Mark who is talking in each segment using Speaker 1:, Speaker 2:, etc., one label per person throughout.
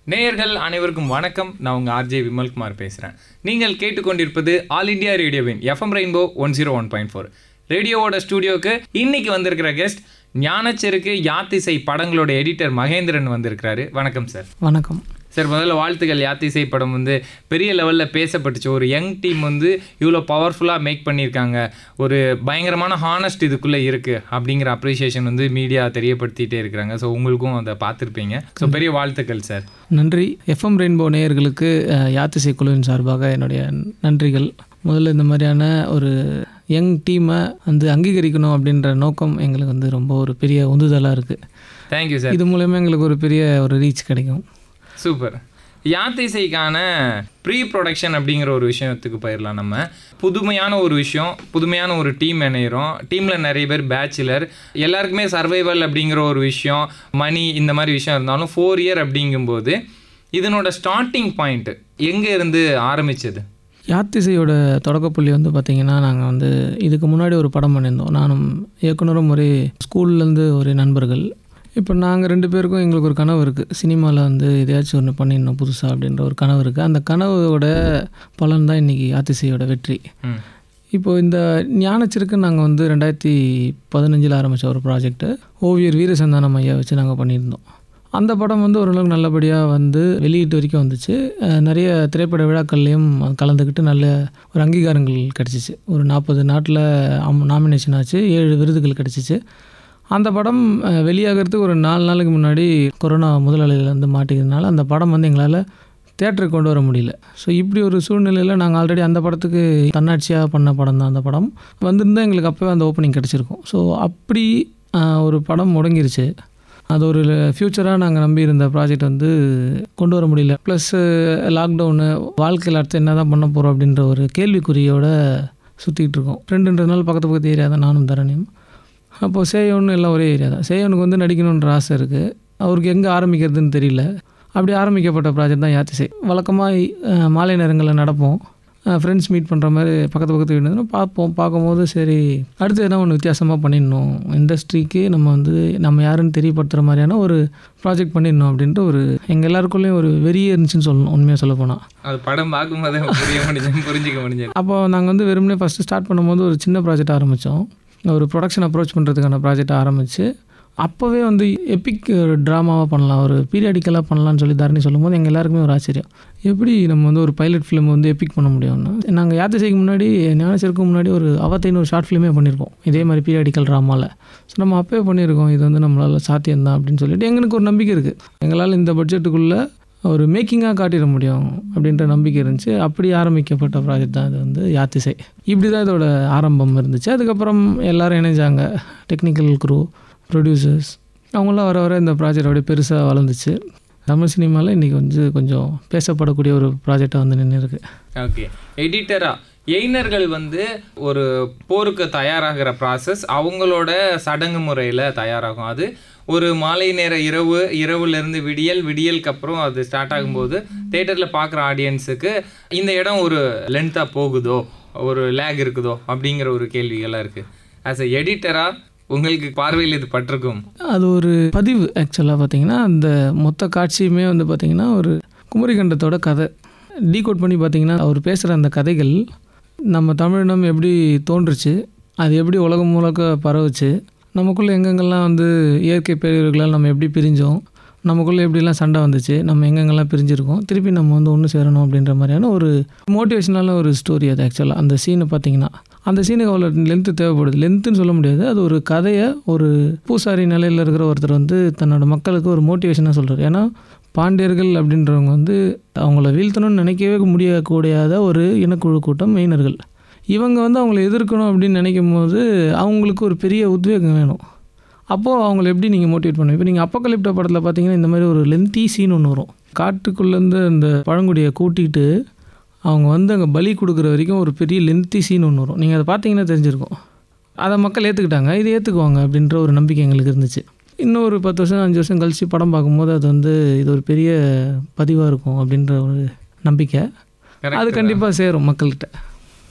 Speaker 1: நேயர்கள் அனைவருக்கும் வணக்கம் நான் உங்கள் ஆர்ஜே விமல்குமார் பேசுகிறேன் நீங்கள் கேட்டுக்கொண்டிருப்பது ஆல் இந்தியா ரேடியோவின் FM rainbow one zero one point four ரேடியோவோட ஸ்டூடியோக்கு இன்னைக்கு வந்திருக்கிற கெஸ்ட் ஞானச்செருக்கு யாத்திசை படங்களோட எடிட்டர் மகேந்திரன் வந்திருக்கிறாரு வணக்கம் சார்
Speaker 2: வணக்கம்
Speaker 1: சார் முதல்ல வாழ்த்துக்கள் யாத்திசை படம் வந்து பெரிய லெவலில் பேசப்பட்டுச்சு ஒரு யங் டீம் வந்து இவ்வளோ பவர்ஃபுல்லாக மேக் பண்ணியிருக்காங்க ஒரு பயங்கரமான ஹானஸ்ட் இதுக்குள்ளே இருக்குது அப்படிங்கிற அப்ரிசியேஷன் வந்து மீடியா தெரியப்படுத்திட்டே இருக்கிறாங்க ஸோ உங்களுக்கும் அதை பார்த்துருப்பீங்க ஸோ பெரிய வாழ்த்துக்கள் சார்
Speaker 2: நன்றி எஃப்எம் ரெயின்போ நேயர்களுக்கு அஹ், யாத்திசை குழுவின் சார்பாக என்னுடைய நன்றிகள் முதல்ல இந்த மாதிரியான ஒரு யங் டீமை வந்து அங்கீகரிக்கணும் அப்படின்ற நோக்கம் எங்களுக்கு வந்து ரொம்ப ஒரு பெரிய உந்துதலாக இருக்குது
Speaker 1: தேங்க்யூ சார்
Speaker 2: இது மூலயமா எங்களுக்கு ஒரு பெரிய ஒரு ரீச் கிடைக்கும்
Speaker 1: சூப்பர் யாத்திசைக்கான ப்ரீ ப்ரொடக்ஷன் அப்படிங்கிற ஒரு விஷயத்துக்கு போயிடலாம் நம்ம புதுமையான ஒரு விஷயம் புதுமையான ஒரு டீம் இணையிறோம் டீமில் நிறைய பேர் பேச்சுலர் எல்லாருக்குமே சர்வைவல் அப்படிங்கிற ஒரு விஷயம் மணி இந்த மாதிரி விஷயம் இருந்தாலும் ஃபோர் இயர் அப்படிங்கும்போது இதனோட ஸ்டார்டிங் பாயிண்ட் எங்கே இருந்து ஆரம்பிச்சது
Speaker 2: யாத்திசையோட தொடக்கப்புள்ளி வந்து பார்த்திங்கன்னா நாங்கள் வந்து இதுக்கு முன்னாடி ஒரு படம் பண்ணியிருந்தோம் நானும் இயக்குனரும் ஒரே ஸ்கூல்லேருந்து ஒரே நண்பர்கள் இப்போ நாங்கள் ரெண்டு பேருக்கும் எங்களுக்கு ஒரு கனவு இருக்குது சினிமாவில் வந்து எதையாச்சும் ஒன்று பண்ணிடணும் புதுசாக அப்படின்ற ஒரு கனவு இருக்குது அந்த கனவோட பலன் தான் இன்றைக்கி யாத்திசையோட வெற்றி
Speaker 1: ம்
Speaker 2: இப்போ இந்த ஞானச்சிற்கு நாங்கள் வந்து ரெண்டாயிரத்தி பதினஞ்சில் ஆரம்பித்த ஒரு ப்ராஜெக்ட்டு ஓவியர் வீரசந்தானம் ஐயா வச்சு நாங்கள் பண்ணியிருந்தோம் அந்த படம் வந்து ஓரளவுக்கு நல்லபடியாக வந்து வெளியீட்டு வரைக்கும் வந்துச்சு அஹ் நிறைய திரைப்பட விழாக்கள்லேயும் கலந்துக்கிட்டு நல்ல ஒரு அங்கீகாரங்கள் கிடச்சிச்சு ஒரு நாற்பது நாட்டில் நாமினேஷன் ஆச்சு ஏழு விருதுகள் கிடச்சிச்சு அந்த படம் அஹ், வெளியாகிறதுக்கு ஒரு நாலு நாளைக்கு முன்னாடி கொரோனா முதலாளியில் வந்து மாட்டிக்கிறதுனால அந்த படம் வந்து எங்களால் தேட்டருக்கு கொண்டு வர முடியல ஸோ இப்படி ஒரு சூழ்நிலையில் நாங்கள் ஆல்ரெடி அந்த படத்துக்கு தன்னாட்சியாக பண்ண படம் தான் அந்த படம் வந்திருந்தால் எங்களுக்கு அப்போவே அந்த ஓப்பனிங் கிடச்சிருக்கும் ஸோ அப்படி ஆஹ், ஒரு படம் முடங்கிருச்சு அது ஒரு ஃப்யூச்சராக நாங்கள் நம்பி இருந்த ப்ராஜெக்ட் வந்து கொண்டு வர முடியல ப்ளஸ் லாக்டவுனு வாழ்க்கையில் அடுத்து என்ன தான் பண்ண போகிறோம் அப்படின்ற ஒரு கேள்விக்குறியோட சுற்றிக்கிட்டு இருக்கோம் ரெண்டுன்றதுனால பக்கத்து பக்கத்து ஏரியா தான் நானும் தரணியும் அப்போது சேயோன்னு எல்லாம் ஒரே ஏரியா தான் சேயோனுக்கு வந்து நடிக்கணுன்ற ஆசை இருக்குது அவருக்கு எங்கே ஆரம்பிக்கிறதுன்னு தெரியல அப்படி ஆரம்பிக்கப்பட்ட ப்ராஜெக்ட் தான் யாத்திசை வழக்கமாக மாலை நேரங்களில் நடப்போம் ஃப்ரெண்ட்ஸ் மீட் பண்ணுற மாதிரி பக்கத்து பக்கத்து வீடு பார்ப்போம் பார்க்கும்போது சரி அடுத்து என்ன ஒன்று வித்தியாசமாக பண்ணிடணும் இண்டஸ்ட்ரிக்கு நம்ம வந்து நம்ம யாருன்னு தெரியப்படுத்துகிற மாதிரியான ஒரு ப்ராஜெக்ட் பண்ணிடணும் அப்படின்ட்டு ஒரு எங்கள் எல்லாருக்குள்ளேயும் ஒரு வெறியே இருந்துச்சுன்னு சொல்லணும் உண்மையாக சொல்ல போனால்
Speaker 1: அது படம் பார்க்கும்போதே புரிய முடிஞ்சு புரிஞ்சிக்க முடிஞ்சது
Speaker 2: அப்போ நாங்கள் வந்து வெறுமனே ஃபஸ்ட்டு ஸ்டார்ட் பண்ணும்போது ஒரு சின்ன ப்ராஜெக்ட் ஆரம்பித்தோம் ஒரு ப்ரொடக்ஷன் அப்ரோச் பண்ணுறதுக்கான ப்ராஜெக்ட் ஆரம்பித்து அப்போவே வந்து எபிக் ட்ராமாவாக பண்ணலாம் ஒரு பீரியாடிக்கலாக பண்ணலாம்னு சொல்லி தரணி சொல்லும்போது எங்கள் எல்லாருக்குமே ஒரு ஆச்சரியம் எப்படி நம்ம வந்து ஒரு பைலட் ஃபிலிம் வந்து எபிக் பண்ண முடியும்னு நாங்கள் யாத்திரைக்கு முன்னாடி ஞானசருக்கு முன்னாடி ஒரு அவத்தைன்னு ஒரு ஷார்ட் ஃபிலிமே பண்ணியிருப்போம் இதே மாதிரி பீரியாடிக்கல் ட்ராமாவில் ஸோ நம்ம அப்போவே பண்ணியிருக்கோம் இது வந்து நம்மளால் சாத்தியம் தான் அப்படின்னு சொல்லிட்டு எங்களுக்கு ஒரு நம்பிக்கை இருக்குது எங்களால் இந்த பட்ஜெட்டுக்குள்ளே ஒரு மேக்கிங்காக காட்டிட முடியும் அப்படின்ற நம்பிக்கை இருந்துச்சு அப்படி ஆரம்பிக்கப்பட்ட ப்ராஜெக்ட் தான் இது வந்து யாத்திசை இப்படி தான் இதோட ஆரம்பம் இருந்துச்சு அதுக்கப்புறம் எல்லாரும் இணைஞ்சாங்க டெக்னிக்கல் குரூ ப்ரொடியூசர்ஸ் அவங்களாம் வர வர இந்த ப்ராஜெக்ட் அப்படியே பெருசாக வளர்ந்துச்சு தமிழ் சினிமாவில் இன்றைக்கி வந்து கொஞ்சம் பேசப்படக்கூடிய ஒரு ப்ராஜெக்டாக வந்து நின்று இருக்கு
Speaker 1: ஓகே எடிட்டரா எய்னர்கள் வந்து ஒரு போருக்கு தயாராகிற ப்ராசஸ் அவங்களோட சடங்கு முறையில் தயாராகும் அது ஒரு மாலை நேர இரவு இரவுலேருந்து விடியல் விடியலுக்கு அப்புறம் அது ஸ்டார்ட் ஆகும்போது தேட்டரில் பார்க்குற ஆடியன்ஸுக்கு இந்த இடம் ஒரு லென்த்தாக போகுதோ ஒரு லேக் இருக்குதோ அப்படிங்கிற ஒரு கேள்விகள்லாம் இருக்குது ஆஸ் எ எடிட்டராக உங்களுக்கு பார்வையில் இது பட்டிருக்கும்
Speaker 2: அது ஒரு பதிவு ஆக்சுவலாக பார்த்தீங்கன்னா அந்த மொத்த காட்சியுமே வந்து பார்த்திங்கன்னா ஒரு குமரிகண்டத்தோட கதை டீகோட் பண்ணி பார்த்தீங்கன்னா அவர் பேசுகிற அந்த கதைகள் நம்ம தமிழினம் எப்படி தோன்றுச்சு அது எப்படி உலகம் முழுக்க பரவுச்சு நமக்குள்ளே எங்கெங்கெல்லாம் வந்து இயற்கை பேரர்களால் நம்ம எப்படி பிரிஞ்சோம் நமக்குள்ளே எப்படிலாம் சண்டை வந்துச்சு நம்ம எங்கெங்கெல்லாம் பிரிஞ்சிருக்கோம் திருப்பி நம்ம வந்து ஒன்று சேரணும் அப்படின்ற மாதிரியான ஒரு மோட்டிவேஷனான ஒரு ஸ்டோரி அது ஆக்சுவலாக அந்த சீனை பார்த்தீங்கன்னா அந்த சீனுக்கு அவ்வளோ லென்த்து தேவைப்படுது லென்த்துன்னு சொல்ல முடியாது அது ஒரு கதையை ஒரு பூசாரி நிலையில் இருக்கிற ஒருத்தர் வந்து தன்னோட மக்களுக்கு ஒரு மோட்டிவேஷனாக சொல்கிறார் ஏன்னா பாண்டியர்கள் அப்படின்றவங்க வந்து அவங்கள வீழ்த்தணும்னு நினைக்கவே முடியக்கூடாத ஒரு இனக்குழு கூட்டம் மெயினர்கள் இவங்க வந்து அவங்கள எதிர்க்கணும் அப்படின்னு நினைக்கும் போது அவங்களுக்கு ஒரு பெரிய உத்வேகம் வேணும் அப்போது அவங்கள எப்படி நீங்கள் மோட்டிவேட் பண்ணுவீங்க இப்போ நீங்கள் அப்பக்கலிப்ட படத்தில் பார்த்தீங்கன்னா இந்த மாதிரி ஒரு லென்த்தி சீன் ஒன்று வரும் காட்டுக்குள்ளேருந்து அந்த பழங்குடியை கூட்டிகிட்டு அவங்க வந்து அங்கே பலி கொடுக்குற வரைக்கும் ஒரு பெரிய லென்த்தி சீன் ஒன்று வரும் நீங்கள் அதை பார்த்தீங்கன்னா தெரிஞ்சிருக்கும் அதை மக்கள் ஏற்றுக்கிட்டாங்க இதை ஏற்றுக்குவாங்க அப்படின்ற ஒரு நம்பிக்கை எங்களுக்கு இருந்துச்சு இன்னும் ஒரு பத்து வருஷம் அஞ்சு வருஷம் கழித்து படம் பார்க்கும்போது அது வந்து இது ஒரு பெரிய பதிவாக இருக்கும் அப்படின்ற ஒரு நம்பிக்கை
Speaker 1: Correct
Speaker 2: அது கண்டிப்பாக சேரும் மக்கள்கிட்ட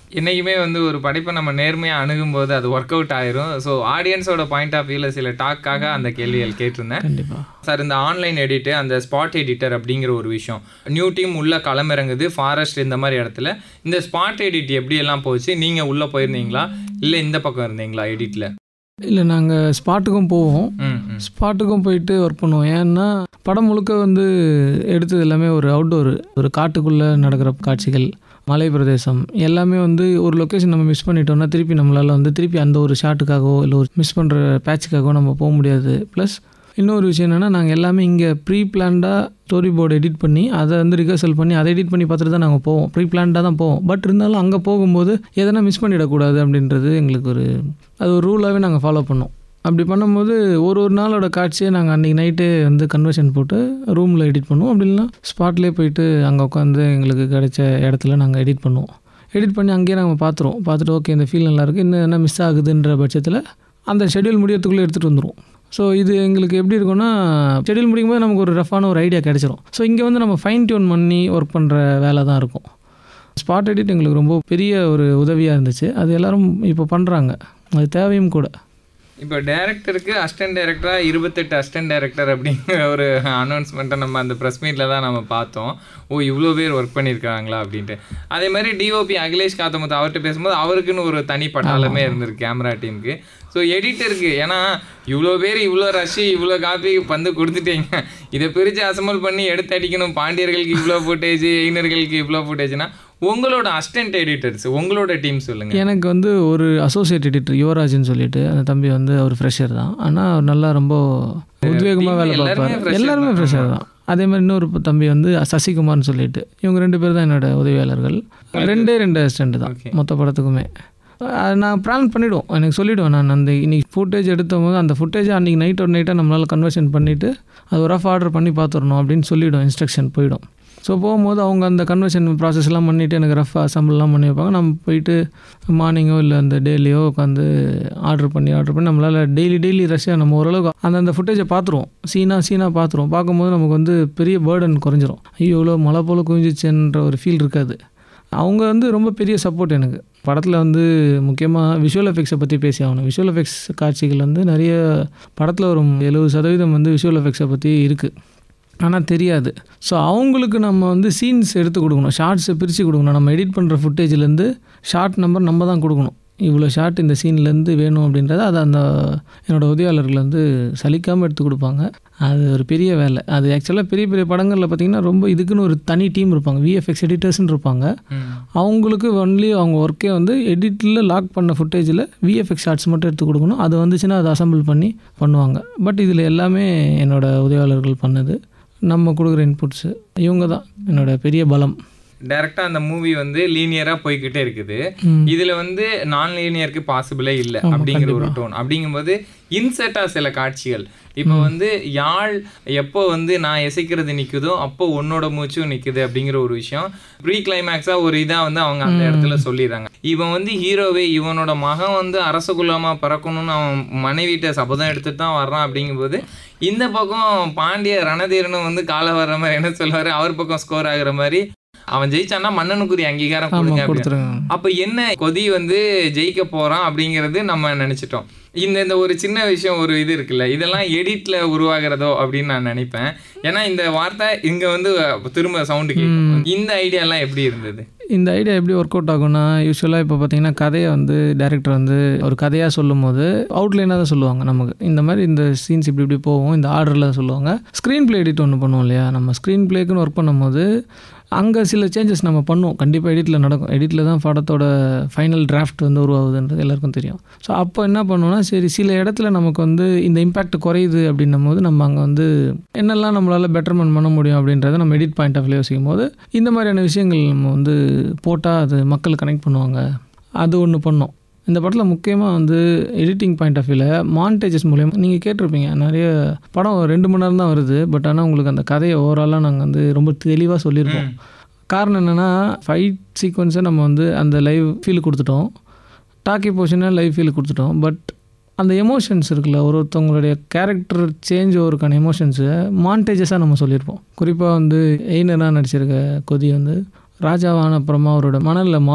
Speaker 1: என்னைக்குமே வந்து ஒரு படைப்பை நம்ம நேர்மையாக அணுகும்போது அது ஒர்க் அவுட் ஆயிரும் ஸோ ஆடியன்ஸோட பாயிண்ட் ஆஃப் வியூவில் சில டாக்காக அந்த கேள்விகள் கேட்டிருந்தேன்
Speaker 2: கண்டிப்பாக
Speaker 1: சார் இந்த ஆன்லைன் எடிட்டு அந்த ஸ்பாட் எடிட்டர் அப்படிங்கிற ஒரு விஷயம் நியூ டீம் உள்ள களமிறங்குது ஃபாரஸ்ட் இந்த மாதிரி இடத்துல இந்த ஸ்பாட் எடிட் எப்படி எல்லாம் போச்சு நீங்கள் உள்ளே போயிருந்தீங்களா இல்லை இந்த பக்கம் இருந்தீங்களா எடிட்டில்
Speaker 2: இல்லை நாங்கள் ஸ்பாட்டுக்கும் போவோம்
Speaker 1: ம் ம்
Speaker 2: ஸ்பாட்டுக்கும் போயிட்டு ஒர்க் பண்ணுவோம் ஏன்னா படம் முழுக்க வந்து எடுத்தது எல்லாமே ஒரு அவுட்டோர் ஒரு காட்டுக்குள்ளே நடக்கிற காட்சிகள் மலை பிரதேசம் எல்லாமே வந்து ஒரு லொக்கேஷன் நம்ம மிஸ் பண்ணிட்டோம்னா திருப்பி நம்மளால் வந்து திருப்பி அந்த ஒரு ஷாட்டுக்காகவோ இல்லை ஒரு மிஸ் பண்ணுற பேட்சுக்காகவோ நம்ம போக முடியாது ப்ளஸ் இன்னொரு விஷயம் என்னென்னா நாங்கள் எல்லாமே இங்கே ப்ரீ பிளான்டாக ஸ்டோரி போர்டு எடிட் பண்ணி அதை வந்து ரிஹர்சல் பண்ணி அதை எடிட் பண்ணி பார்த்துட்டு தான் நாங்கள் போவோம் ப்ரீ பிளான்டாக தான் போவோம் பட் இருந்தாலும் அங்கே போகும்போது எதனா மிஸ் பண்ணிடக்கூடாது அப்படின்றது எங்களுக்கு ஒரு அது ஒரு ரூலாகவே நாங்கள் ஃபாலோ பண்ணோம் அப்படி பண்ணும்போது ஒரு ஒரு நாளோட காட்சியை நாங்கள் அன்றைக்கி நைட்டே வந்து கன்வர்ஷன் போட்டு ரூமில் எடிட் பண்ணுவோம் அப்படி இல்லைனா ஸ்பாட்லேயே போயிட்டு அங்கே உட்காந்து எங்களுக்கு கிடைச்ச இடத்துல நாங்கள் எடிட் பண்ணுவோம் எடிட் பண்ணி அங்கேயே நாங்கள் பார்த்துருவோம் பார்த்துட்டு ஓகே இந்த ஃபீல் நல்லாயிருக்கு இன்னும் என்ன மிஸ் ஆகுதுன்ற பட்சத்தில் அந்த ஷெட்யூல் முடியறதுக்குள்ளே எடுத்துகிட்டு வந்துடுவோம் ஸோ இது எங்களுக்கு எப்படி இருக்கும்னா ஷெட்யூல் முடிக்கும்போது நமக்கு ஒரு ரஃபான ஒரு ஐடியா கிடச்சிரும் ஸோ இங்கே வந்து நம்ம ஃபைன் டியூன் பண்ணி ஒர்க் பண்ணுற வேலை தான் இருக்கும் ஸ்பாட் எடிட் எங்களுக்கு ரொம்ப பெரிய ஒரு உதவியாக இருந்துச்சு அது எல்லோரும் இப்போ பண்ணுறாங்க அது தேவையும் கூட
Speaker 1: இப்போ டேரக்டருக்கு அசிஸ்டன்ட் டைரக்டராக இருபத்தெட்டு அசிஸ்டன்ட் டைரக்டர் அப்படிங்கிற ஒரு அனௌன்ஸ்மெண்ட்டை நம்ம அந்த ப்ரெஸ் மீட்டில் தான் நம்ம பார்த்தோம் ஓ இவ்வளோ பேர் ஒர்க் பண்ணியிருக்காங்களா அப்படின்ட்டு அதே மாதிரி டிஓபி அகிலேஷ் காத்தமுத்து அவர்கிட்ட பேசும்போது அவருக்குன்னு ஒரு தனி பட்டாளமே இருந்திருக்கு கேமரா டீமுக்கு ஸோ எடிட்டருக்கு ஏன்னா இவ்வளோ பேர் இவ்வளோ ரஷ்ஷு இவ்வளோ காப்பி வந்து கொடுத்துட்டீங்க இதை பிரித்து அசம்பிள் பண்ணி எடுத்து அடிக்கணும் பாண்டியர்களுக்கு இவ்வளோ ஃபுட்டேஜ் எயினர்களுக்கு இவ்வளோ ஃபுட்டேஜ்னா உங்களோட அசிஸ்டன்ட் எடிட்டர்ஸ் உங்களோட டீம் சொல்லுங்கள்
Speaker 2: எனக்கு வந்து ஒரு அசோசியேட் எடிட்டர் யுவராஜ்னு சொல்லிட்டு அந்த தம்பி வந்து அவர் ஃப்ரெஷர் தான் ஆனால் அவர் நல்லா ரொம்ப உத்வேகமாக வேலை
Speaker 1: எல்லாருமே
Speaker 2: பார்ப்பார்
Speaker 1: fresher
Speaker 2: எல்லாருமே
Speaker 1: தான்.
Speaker 2: ஃப்ரெஷர் தான் அதே மாதிரி இன்னொரு தம்பி வந்து சசிகுமார்னு சொல்லிட்டு இவங்க ரெண்டு பேர் தான் என்னோட உதவியாளர்கள் ரெண்டே ரெண்டு அசிஸ்டண்ட் தான்
Speaker 1: Okay.
Speaker 2: மொத்த படத்துக்குமே அது நான் பிளான் பண்ணிவிடுவோம் எனக்கு சொல்லிவிடுவேன் நான் அந்த இன்னைக்கு ஃபுட்டேஜ் எடுத்த போது அந்த ஃபுட்டேஜை அன்றைக்கி நைட் ஒரு நைட்டாக நம்மளால் கன்வர்ஷன் பண்ணிவிட்டு அது ஒரு ரஃப் ஆர்டர் பண்ணி பார்த்துடணும் அப்படின்னு சொல்லிவிடும் இன்ஸ்ட்ரக்ஷன் போயிடும் ஸோ போகும்போது அவங்க அந்த கன்வர்ஷன் ப்ராசஸ்லாம் பண்ணிவிட்டு எனக்கு ரஃப் அசம்பிள்லாம் பண்ணி வைப்பாங்க நம்ம போயிட்டு மார்னிங்கோ இல்லை அந்த டெய்லியோ உட்காந்து ஆர்டர் பண்ணி ஆர்டர் பண்ணி நம்மளால் டெய்லி டெய்லி ரஷ்ஷாக நம்ம ஓரளவுக்கு அந்தந்த ஃபுட்டேஜை பார்த்துருவோம் சீனாக சீனாக பார்த்துருவோம் பார்க்கும்போது நமக்கு வந்து பெரிய பேர்டன் குறைஞ்சிரும் ஐயோ இவ்வளோ மழை போல் குவிஞ்சிச்சுன்ற ஒரு ஃபீல் இருக்காது அவங்க வந்து ரொம்ப பெரிய சப்போர்ட் எனக்கு படத்தில் வந்து முக்கியமாக விஷுவல் எஃபெக்ட்ஸை பற்றி பேசி ஆகணும் விஷுவல் எஃபெக்ட்ஸ் காட்சிகள் வந்து நிறைய படத்தில் ஒரு எழுபது சதவீதம் வந்து விஷுவல் எஃபெக்ட்ஸை பற்றி இருக்குது ஆனால் தெரியாது ஸோ அவங்களுக்கு நம்ம வந்து சீன்ஸ் எடுத்து கொடுக்கணும் ஷார்ட்ஸை பிரித்து கொடுக்கணும் நம்ம எடிட் பண்ணுற ஃபுட்டேஜ்லேருந்து ஷார்ட் நம்பர் நம்ம தான் கொடுக்கணும் இவ்வளோ ஷார்ட் இந்த சீன்லேருந்து வேணும் அப்படின்றத அதை அந்த என்னோடய உதவியாளர்கள் வந்து சலிக்காமல் எடுத்து கொடுப்பாங்க அது ஒரு பெரிய வேலை அது ஆக்சுவலாக பெரிய பெரிய படங்களில் பார்த்திங்கன்னா ரொம்ப இதுக்குன்னு ஒரு தனி டீம் இருப்பாங்க விஎஃப்எக்ஸ் எடிட்டர்ஸ்னு இருப்பாங்க அவங்களுக்கு ஒன்லி அவங்க ஒர்க்கே வந்து எடிட்டில் லாக் பண்ண ஃபுட்டேஜில் விஎஃப்எக்ஸ் ஷார்ட்ஸ் மட்டும் எடுத்து கொடுக்கணும் அது வந்துச்சுன்னா அதை அசம்பிள் பண்ணி பண்ணுவாங்க பட் இதில் எல்லாமே என்னோடய உதவியாளர்கள் பண்ணது நம்ம கொடுக்குற இன்புட்ஸு இவங்க தான் என்னோட பெரிய பலம்
Speaker 1: டைரக்டாக அந்த மூவி வந்து லீனியராக போய்கிட்டே இருக்குது
Speaker 2: ம்.
Speaker 1: இதில் வந்து நான் லீனியருக்கு பாசிபிளே இல்லை அப்படிங்கிற ஒரு டோன் அப்படிங்கும்போது இன்செர்ட்டாக சில காட்சிகள் இப்போ வந்து யாழ் எப்போ வந்து நான் எசைக்கிறது நிற்குதோ அப்போ உன்னோட மூச்சும் நிற்குது அப்படிங்கிற ஒரு விஷயம் ப்ரீ கிளைமேக்ஸாக ஒரு இதாக வந்து அவங்க அந்த இடத்துல சொல்லிடுறாங்க இவன் வந்து ஹீரோவே இவனோட மகன் வந்து அரச குலமாக பிறக்கணும்னு அவன் மனைவிட்ட சபதம் எடுத்துட்டு தான் வர்றான் அப்படிங்கும்போது இந்த பக்கம் பாண்டிய ரணதீரனும் வந்து காலை வர்ற மாதிரி என்ன சொல்லுவார் அவர் பக்கம் ஸ்கோர் ஆகுற மாதிரி அவன் ஜெயிச்சான்னா மன்னனுக்குரிய அங்கீகாரம் கொடுங்க
Speaker 2: ஆமாம்
Speaker 1: அப்படின்னு.
Speaker 2: கொடுத்துருங்க
Speaker 1: அப்ப என்ன கொதி வந்து ஜெயிக்க போறான் அப்படிங்கிறது நம்ம நினைச்சிட்டோம் இந்த இந்த ஒரு சின்ன விஷயம் ஒரு இது இருக்குல்ல இதெல்லாம் எடிட்ல உருவாகிறதோ அப்படின்னு நான் நினைப்பேன் ஏன்னா இந்த வார்த்தை இங்க வந்து திரும்ப சவுண்டு கேட்கும் இந்த ஐடியா எல்லாம் எப்படி இருந்தது
Speaker 2: இந்த ஐடியா எப்படி ஒர்க் அவுட் ஆகும்னா யூஸ்வலாக இப்போ பார்த்தீங்கன்னா கதையை வந்து டேரக்டர் வந்து ஒரு கதையாக சொல்லும் போது அவுட்லைனாக தான் சொல்லுவாங்க நமக்கு இந்த மாதிரி இந்த சீன்ஸ் இப்படி இப்படி போகும் இந்த ஆர்டரில் சொல்லுவாங்க ஸ்க்ரீன் ப்ளே எடிட் ஒன்று பண்ணுவோம் இல்லையா நம்ம ஸ்க்ரீன் ப்ளேக்குன்னு ஒர்க் பண்ணும்போது அங்கே சில சேஞ்சஸ் நம்ம பண்ணுவோம் கண்டிப்பாக எடிட்டில் நடக்கும் எடிட்டில் தான் படத்தோட ஃபைனல் டிராஃப்ட் வந்து உருவாகுதுன்றது எல்லாருக்கும் தெரியும் ஸோ அப்போ என்ன பண்ணுவோம்னா சரி சில இடத்துல நமக்கு வந்து இந்த இம்பேக்ட் குறையுது அப்படின்னும் போது நம்ம அங்கே வந்து என்னெல்லாம் நம்மளால் பெட்டர்மெண்ட் பண்ண முடியும் அப்படின்றத நம்ம எடிட் பாயிண்ட் ஆஃப் யோசிக்கும் போது இந்த மாதிரியான விஷயங்கள் நம்ம வந்து போட்டால் அது மக்கள் கனெக்ட் பண்ணுவாங்க அது ஒன்று பண்ணோம் இந்த படத்தில் முக்கியமாக வந்து எடிட்டிங் பாயிண்ட் ஆஃப் வியூவில் மான்டேஜஸ் மூலியமாக நீங்கள் கேட்டிருப்பீங்க நிறைய படம் ஒரு ரெண்டு மணி நேரம் தான் வருது பட் ஆனால் உங்களுக்கு அந்த கதையை ஓவராலாக நாங்கள் வந்து ரொம்ப தெளிவாக சொல்லியிருப்போம் காரணம் என்னென்னா ஃபைட் சீக்வன்ஸை நம்ம வந்து அந்த லைவ் ஃபீல் கொடுத்துட்டோம் டாக்கி போர்ஷனை லைவ் ஃபீல் கொடுத்துட்டோம் பட் அந்த எமோஷன்ஸ் இருக்குல்ல ஒரு ஒருத்தவங்களுடைய கேரக்டர் சேஞ்ச் ஓவருக்கான எமோஷன்ஸை மான்டேஜஸாக நம்ம சொல்லியிருப்போம் குறிப்பாக வந்து எய்னராக நடிச்சிருக்க கொதி வந்து ராஜாவான அப்புறமா அவரோட மணலில் மாறும்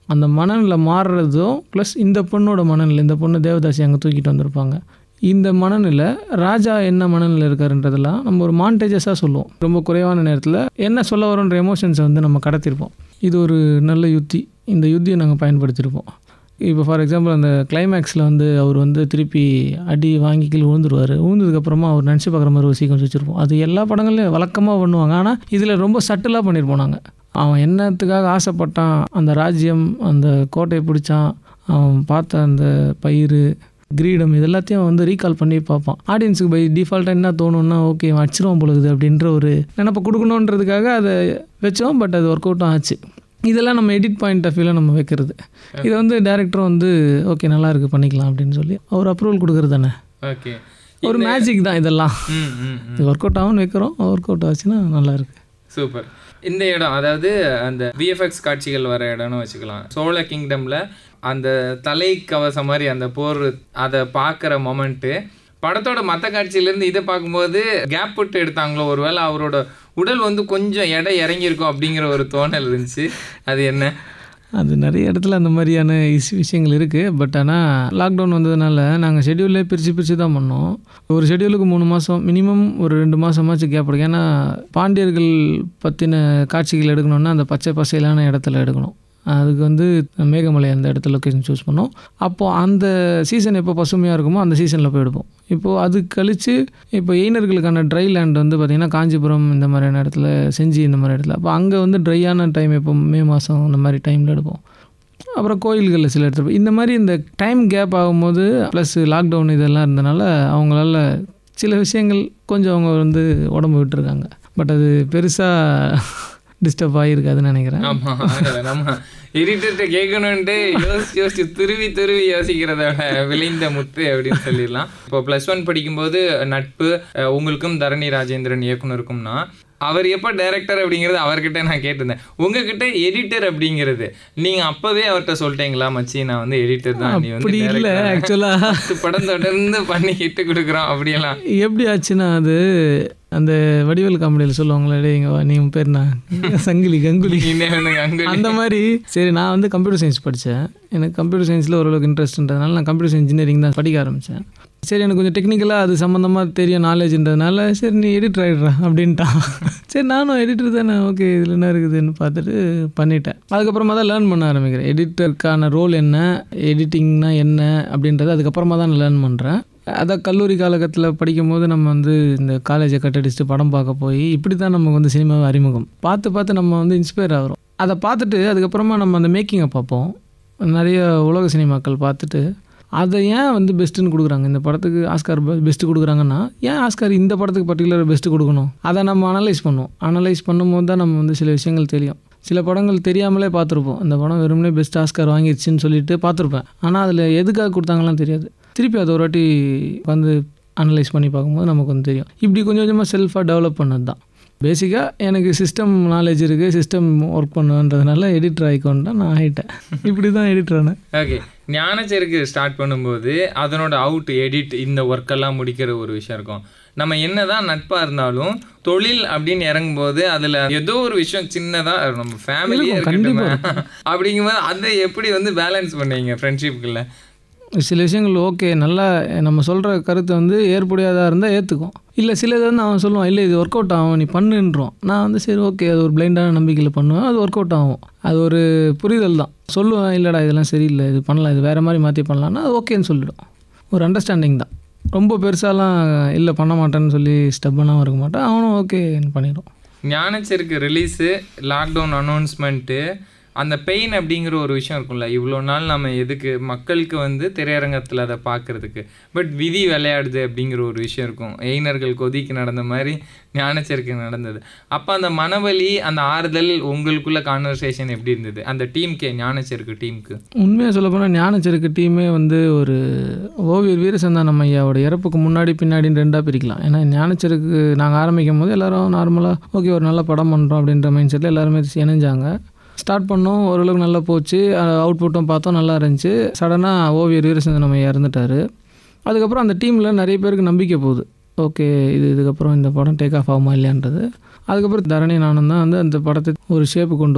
Speaker 2: அந்த மனநிலை மாறுறதும் ப்ளஸ் இந்த பொண்ணோட மனநிலை இந்த பொண்ணு தேவதாசி அங்கே தூக்கிட்டு வந்திருப்பாங்க இந்த மனநிலை ராஜா என்ன மனநிலை இருக்காருன்றதெல்லாம் நம்ம ஒரு மாண்டேஜஸாக சொல்லுவோம் ரொம்ப குறைவான நேரத்தில் என்ன சொல்ல வரோன்ற எமோஷன்ஸை வந்து நம்ம கடத்திருப்போம் இது ஒரு நல்ல யுத்தி இந்த யுத்தியை நாங்கள் பயன்படுத்தியிருப்போம் இப்போ ஃபார் எக்ஸாம்பிள் அந்த கிளைமேக்ஸில் வந்து அவர் வந்து திருப்பி அடி வாங்கி கீழே விழுந்துருவார் விழுந்ததுக்கப்புறமா அவர் நினச்சி பார்க்குற மாதிரி ஒரு சீக்வன்ஸ் வச்சுருப்போம் அது எல்லா படங்கள்லையும் வழக்கமாக பண்ணுவாங்க ஆனால் இதில் ரொம்ப சட்டிலாக பண்ணியிருப்போம் நாங்கள் அவன் என்னத்துக்காக ஆசைப்பட்டான் அந்த ராஜ்யம் அந்த கோட்டையை பிடிச்சான் அவன் பார்த்த அந்த பயிர் கிரீடம் இது எல்லாத்தையும் அவன் வந்து ரீகால் பண்ணி பார்ப்பான் ஆடியன்ஸுக்கு பை டிஃபால்ட்டாக என்ன தோணுன்னா ஓகே அவன் அடிச்சிருவான் பொழுது அப்படின்ற ஒரு நினப்பை கொடுக்கணுன்றதுக்காக அதை வச்சோம் பட் அது ஒர்க் அவுட்டும் ஆச்சு இதெல்லாம் நம்ம எடிட் பாயிண்ட் ஆஃப் வியூவில் நம்ம வைக்கிறது இதை வந்து டேரக்டரும் வந்து ஓகே நல்லா இருக்கு பண்ணிக்கலாம் அப்படின்னு சொல்லி அவர் அப்ரூவல் கொடுக்குறது தானே
Speaker 1: ஓகே
Speaker 2: ஒரு மேஜிக் தான் இதெல்லாம்
Speaker 1: ம் ம் ம்.
Speaker 2: இது ஒர்க் அவுட் ஆகும்னு வைக்கிறோம் ஒர்க் அவுட் ஆச்சுன்னா நல்லா இருக்கு
Speaker 1: சூப்பர் இந்த இடம் அதாவது அந்த விஎஃப்எக்ஸ் காட்சிகள் வர இடம்னு வச்சுக்கலாம் சோழ கிங்டமில் அந்த தலை கவசம் மாதிரி அந்த போர் அதை பார்க்குற மொமெண்ட்டு படத்தோட மற்ற காட்சியிலேருந்து இதை பார்க்கும்போது கேப் விட்டு எடுத்தாங்களோ ஒருவேளை அவரோட உடல் வந்து கொஞ்சம் எடை இறங்கியிருக்கும் அப்படிங்கிற ஒரு தோணல் இருந்துச்சு அது என்ன
Speaker 2: அது நிறைய இடத்துல அந்த மாதிரியான இஸ் விஷயங்கள் இருக்குது பட் ஆனால் லாக்டவுன் வந்ததுனால நாங்கள் ஷெடியூலே பிரித்து பிரித்து தான் பண்ணோம் ஒரு ஷெடியூலுக்கு மூணு மாதம் மினிமம் ஒரு ரெண்டு மாதமாச்சு கேப் எடுக்கும் ஏன்னா பாண்டியர்கள் பற்றின காட்சிகள் எடுக்கணுன்னா அந்த பச்சை பசையிலான இடத்துல எடுக்கணும் அதுக்கு வந்து மேகமலை அந்த இடத்துல லொக்கேஷன் சூஸ் பண்ணோம் அப்போது அந்த சீசன் எப்போ பசுமையாக இருக்குமோ அந்த சீசனில் போய் எடுப்போம் இப்போது அது கழித்து இப்போ எயினர்களுக்கான ட்ரை லேண்ட் வந்து பார்த்திங்கன்னா காஞ்சிபுரம் இந்த மாதிரியான இடத்துல செஞ்சி இந்த மாதிரி இடத்துல அப்போ அங்கே வந்து ட்ரையான டைம் எப்போ மே மாதம் இந்த மாதிரி டைமில் எடுப்போம் அப்புறம் கோயில்களில் சில இடத்துல இந்த மாதிரி இந்த டைம் கேப் ஆகும்போது ப்ளஸ் லாக்டவுன் இதெல்லாம் இருந்தனால அவங்களால சில விஷயங்கள் கொஞ்சம் அவங்க வந்து உடம்பு விட்டுருக்காங்க பட் அது பெருசாக டிஸ்டர்ப் ஆகிருக்காதுன்னு நினைக்கிறேன்
Speaker 1: ஆமாம் நம்ம எடிட்டர்கிட்ட கேட்கணுன்ட்டு யோசிச்சு யோசிச்சு துருவி துருவி யோசிக்கிறதோட விளைந்த முத்து அப்படின்னு சொல்லிடலாம் இப்போ ப்ளஸ் ஒன் படிக்கும்போது நட்பு அஹ், உங்களுக்கும் தரணி ராஜேந்திரன் இயக்குனருக்கும்னா அவர் எப்போ டைரக்டர் அப்படிங்கிறது அவர்கிட்ட நான் கேட்டிருந்தேன் உங்ககிட்ட எடிட்டர் அப்படிங்கிறது நீங்க அப்பவே அவர்கிட்ட சொல்லிட்டீங்களா மச்சி நான் வந்து எடிட்டர் தான் நீ வந்து
Speaker 2: அப்படி இல்லை
Speaker 1: director.
Speaker 2: ஆக்சுவலாக
Speaker 1: பத்து படம் தொடர்ந்து பண்ணி ஹிட்டு கொடுக்குறோம் அப்படியெல்லாம்
Speaker 2: எப்படி ஆச்சுன்னா அது அந்த வடிவேல் காமெடியில் சொல்லுவாங்களே டேய் இங்க வா நீ உன் பேர் நான் சங்கிலி கங்குலி
Speaker 1: இன்னும் எனக்கு அங்க
Speaker 2: அந்த மாதிரி சரி நான் வந்து கம்ப்யூட்டர் சயின்ஸ் படித்தேன் எனக்கு கம்ப்யூட்டர் சயின்ஸில் ஓரளவுக்கு இன்ட்ரெஸ்ட்ன்றதுனால நான் கம்ப்யூட்டர் சயின்ஸ் இன்ஜினியரிங் தான் படிக்க ஆரம்பித்தேன் சரி எனக்கு கொஞ்சம் டெக்னிக்கலாக அது சம்மந்தமாக தெரியும் நாலேஜ்ன்றதுனால சரி நீ எடிட்டர் ஆகிடுறா அப்படின்ட்டான் சரி நானும் எடிட்டர் தானே ஓகே இதில் என்ன இருக்குதுன்னு பார்த்துட்டு பண்ணிட்டேன் அதுக்கப்புறமா தான் லேர்ன் பண்ண ஆரம்பிக்கிறேன் எடிட்டருக்கான ரோல் என்ன எடிட்டிங்னா என்ன அப்படின்றத அதுக்கப்புறமா தான் நான் லேர்ன் பண்ணுறேன் அதான் கல்லூரி காலகட்டத்தில் படிக்கும்போது நம்ம வந்து இந்த காலேஜை கட்டடிச்சுட்டு படம் பார்க்க போய் இப்படி தான் நமக்கு வந்து சினிமாவை அறிமுகம் பார்த்து பார்த்து நம்ம வந்து இன்ஸ்பயர் ஆகிறோம் அதை பார்த்துட்டு அதுக்கப்புறமா நம்ம அந்த மேக்கிங்கை பார்ப்போம் நிறைய உலக சினிமாக்கள் பார்த்துட்டு அதை ஏன் வந்து பெஸ்ட்டுன்னு கொடுக்குறாங்க இந்த படத்துக்கு ஆஸ்கார் பெஸ்ட்டு கொடுக்குறாங்கன்னா ஏன் ஆஸ்கார் இந்த படத்துக்கு பர்டிகுலர் பெஸ்ட்டு கொடுக்கணும் அதை நம்ம அனலைஸ் பண்ணுவோம் அனலைஸ் பண்ணும்போது தான் நம்ம வந்து சில விஷயங்கள் தெரியும் சில படங்கள் தெரியாமலே பார்த்துருப்போம் இந்த படம் வெறுமனே பெஸ்ட் ஆஸ்கார் வாங்கிடுச்சின்னு சொல்லிட்டு பார்த்துருப்பேன் ஆனால் அதில் எதுக்காக கொடுத்தாங்கலாம் தெரியாது திருப்பி அதை ஒரு வாட்டி வந்து அனலைஸ் பண்ணி பார்க்கும்போது நமக்கு வந்து தெரியும் இப்படி கொஞ்சம் கொஞ்சமாக செல்ஃபாக டெவலப் பண்ணது தான் பேசிக்காக எனக்கு சிஸ்டம் நாலேஜ் இருக்குது சிஸ்டம் ஒர்க் பண்ணுன்றதுனால எடிட்டர் ஆகிக்கொண்டா நான் ஆகிட்டேன் இப்படி தான் எடிட்டர் ஆனேன்
Speaker 1: ஓகே ஞானச்சேருக்கு ஸ்டார்ட் பண்ணும்போது அதனோட அவுட் எடிட் இந்த ஒர்க்கெல்லாம் முடிக்கிற ஒரு விஷயம் இருக்கும் நம்ம என்னதான் நட்பா இருந்தாலும் தொழில் அப்படின்னு இறங்கும்போது அதுல ஏதோ ஒரு விஷயம் சின்னதா நம்ம ஃபேமிலியே இருக்கட்டும் அப்படிங்கும்போது அதை எப்படி வந்து பேலன்ஸ் பண்ணுவீங்க ஃப்ரெண்ட்ஷிப்புக்குள்ள
Speaker 2: சில விஷயங்கள் ஓகே நல்லா நம்ம சொல்கிற கருத்தை வந்து ஏற்புடையதாக இருந்தால் ஏற்றுக்கும் இல்லை சில இது வந்து அவன் சொல்லுவான் இல்லை இது ஒர்க் அவுட் ஆகும் நீ பண்ணுன்றோம் நான் வந்து சரி ஓகே அது ஒரு பிளைண்டான நம்பிக்கையில் பண்ணுவேன் அது ஒர்க் அவுட் ஆகும் அது ஒரு புரிதல் தான் சொல்லுவேன் இல்லைடா இதெல்லாம் சரியில்லை இது பண்ணலாம் இது வேறு மாதிரி மாற்றி பண்ணலான்னா அது ஓகேன்னு சொல்லிடும் ஒரு அண்டர்ஸ்டாண்டிங் தான் ரொம்ப பெருசாலாம் இல்லை பண்ண மாட்டேன்னு சொல்லி ஸ்டெப்பனாகவும் இருக்க மாட்டேன் அவனும் ஓகேன்னு பண்ணிடும்
Speaker 1: ஞானச்சேருக்கு ரிலீஸு லாக்டவுன் அனௌன்ஸ்மெண்ட்டு அந்த பெயின் அப்படிங்கிற ஒரு விஷயம் இருக்கும்ல இவ்வளோ நாள் நம்ம எதுக்கு மக்களுக்கு வந்து திரையரங்கத்தில் அதை பார்க்கறதுக்கு பட் விதி விளையாடுது அப்படிங்கிற ஒரு விஷயம் இருக்கும் எயினர்கள் கொதிக்கு நடந்த மாதிரி ஞானச்சேருக்கு நடந்தது அப்போ அந்த மனவலி அந்த ஆறுதல் உங்களுக்குள்ள கான்வர்சேஷன் எப்படி இருந்தது அந்த டீமுக்கே ஞானச்சேருக்கு டீமுக்கு
Speaker 2: உண்மையாக சொல்லப்போனால் ஞானச்செருக்கு டீமே வந்து ஒரு ஓவியர் வீரசந்தானம் ஐயாவோட இறப்புக்கு முன்னாடி பின்னாடின்னு ரெண்டாக பிரிக்கலாம் ஏன்னா ஞானச்செருக்கு நாங்கள் ஆரம்பிக்கும் போது எல்லாரும் நார்மலாக ஓகே ஒரு நல்ல படம் பண்ணுறோம் அப்படின்ற மைண்ட் செட்டில் எல்லாருமே இணைஞ்சாங்க ஸ்டார்ட் பண்ணோம் ஓரளவுக்கு நல்லா போச்சு அவுட்புட்டும் பார்த்தோம் நல்லா இருந்துச்சு சடனாக ஓவியர் வீரசந்தானம் ஐயா இறந்துட்டார் அதுக்கப்புறம் அந்த டீமில் நிறைய பேருக்கு நம்பிக்கை போகுது ஓகே இது இதுக்கப்புறம் இந்த படம் டேக் ஆஃப் ஆகுமா இல்லையான்றது அதுக்கப்புறம் தரணி நானும் தான் வந்து அந்த படத்தை ஒரு ஷேப்பு கொண்டு வரும்